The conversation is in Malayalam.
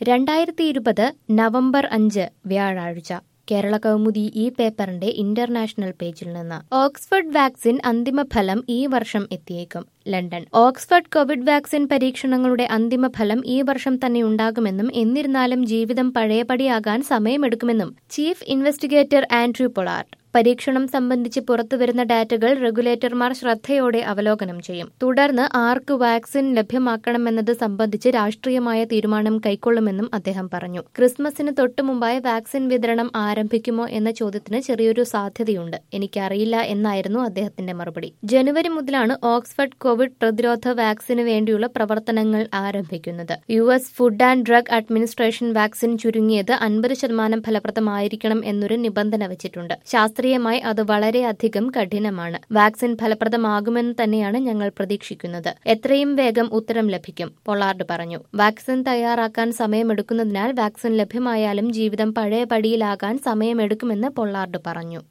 രണ്ടായിരത്തി ഇരുപത് നവംബർ അഞ്ച് വ്യാഴാഴ്ച കേരള കൗമുദി ഈ പേപ്പറിന്റെ ഇന്റർനാഷണൽ പേജിൽ നിന്ന് ഓക്സ്ഫോർഡ് വാക്സിൻ അന്തിമഫലം ഈ വർഷം എത്തിയേക്കും ലണ്ടൻ ഓക്സ്ഫോർഡ് കോവിഡ് വാക്സിൻ പരീക്ഷണങ്ങളുടെ അന്തിമഫലം ഈ വർഷം തന്നെ ഉണ്ടാകുമെന്നും എന്നിരുന്നാലും ജീവിതം പഴയപടിയാകാൻ സമയമെടുക്കുമെന്നും ചീഫ് ഇൻവെസ്റ്റിഗേറ്റർ ആൻഡ്രൂ പൊളാർഡ് പരീക്ഷണം സംബന്ധിച്ച് പുറത്തുവരുന്ന ഡാറ്റകൾ റെഗുലേറ്റർമാർ ശ്രദ്ധയോടെ അവലോകനം ചെയ്യും തുടർന്ന് ആർക്ക് വാക്സിൻ ലഭ്യമാക്കണമെന്നത് സംബന്ധിച്ച് രാഷ്ട്രീയമായ തീരുമാനം കൈക്കൊള്ളുമെന്നും അദ്ദേഹം പറഞ്ഞു ക്രിസ്മസിന് തൊട്ടുമുമ്പായി വാക്സിൻ വിതരണം ആരംഭിക്കുമോ എന്ന ചോദ്യത്തിന് ചെറിയൊരു സാധ്യതയുണ്ട് എനിക്കറിയില്ല എന്നായിരുന്നു അദ്ദേഹത്തിന്റെ മറുപടി ജനുവരി മുതലാണ് ഓക്സ്ഫോർഡ് കോവിഡ് പ്രതിരോധ വാക്സിന് വേണ്ടിയുള്ള പ്രവർത്തനങ്ങൾ ആരംഭിക്കുന്നത് U S food and drug administration vaccine ചുരുങ്ങിയത് അൻപത് ശതമാനം ഫലപ്രദമായിരിക്കണം എന്നൊരു നിബന്ധന വെച്ചിട്ടുണ്ട് ശാസ്ത്രീയമായി അത് വളരെയധികം കഠിനമാണ് വാക്സിൻ ഫലപ്രദമാകുമെന്ന് തന്നെയാണ് ഞങ്ങൾ പ്രതീക്ഷിക്കുന്നത് എത്രയും വേഗം ഉത്തരം ലഭിക്കും പൊളാർഡ് പറഞ്ഞു വാക്സിൻ തയ്യാറാക്കാൻ സമയമെടുക്കുന്നതിനാൽ വാക്സിൻ ലഭ്യമായാലും ജീവിതം പഴയ പടിയിലാകാൻ സമയമെടുക്കുമെന്ന് പൊള്ളാർഡ് പറഞ്ഞു